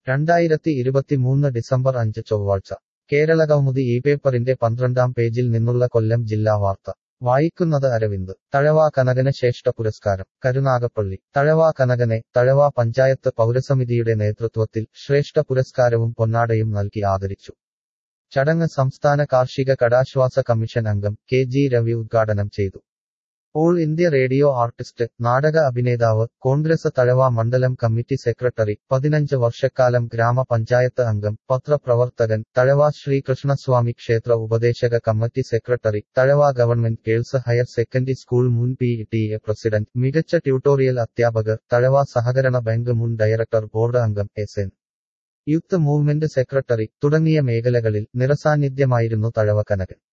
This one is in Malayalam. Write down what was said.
രണ്ടായിരത്തി ഇരുപത്തിമൂന്ന് ഡിസംബർ അഞ്ച് ചൊവ്വാഴ്ച കേരള കൗമുദി ഈ പേപ്പറിന്റെ പന്ത്രണ്ടാം പേജിൽ നിന്നുള്ള കൊല്ലം ജില്ലാ വാർത്ത വായിക്കുന്നത് അരവിന്ദ് തഴവ കനകന് ശ്രേഷ്ഠ പുരസ്കാരം കരുനാഗപ്പള്ളി തഴവ കനകനെ തഴവ പഞ്ചായത്ത് പൗരസമിതിയുടെ നേതൃത്വത്തിൽ ശ്രേഷ്ഠ പുരസ്കാരവും പൊന്നാടയും നൽകി ആദരിച്ചു ചടങ്ങ് സംസ്ഥാന കാർഷിക കടാശ്വാസ കമ്മീഷൻ അംഗം കെ ജി രവി ഉദ്ഘാടനം ചെയ്തു ഓൾ ഇന്ത്യ റേഡിയോ ആർട്ടിസ്റ്റ് നാടക അഭിനേതാവ് കോൺഗ്രസ് തഴവ മണ്ഡലം കമ്മിറ്റി സെക്രട്ടറി പതിനഞ്ച് വർഷക്കാലം ഗ്രാമപഞ്ചായത്ത് അംഗം പത്രപ്രവർത്തകൻ തഴവ ശ്രീകൃഷ്ണസ്വാമി ക്ഷേത്ര ഉപദേശക committee secretary Thazhava government girls higher secondary school മുൻ പി ടി എ പ്രസിഡന്റ് മികച്ച ട്യൂട്ടോറിയൽ അധ്യാപകർ തഴവ സഹകരണ ബാങ്ക് മുൻ ഡയറക്ടർ ബോർഡ് അംഗം S N youth movement secretary തുടങ്ങിയ മേഖലകളിൽ നിറസാന്നിധ്യമായിരുന്നു തഴവ കനകൻ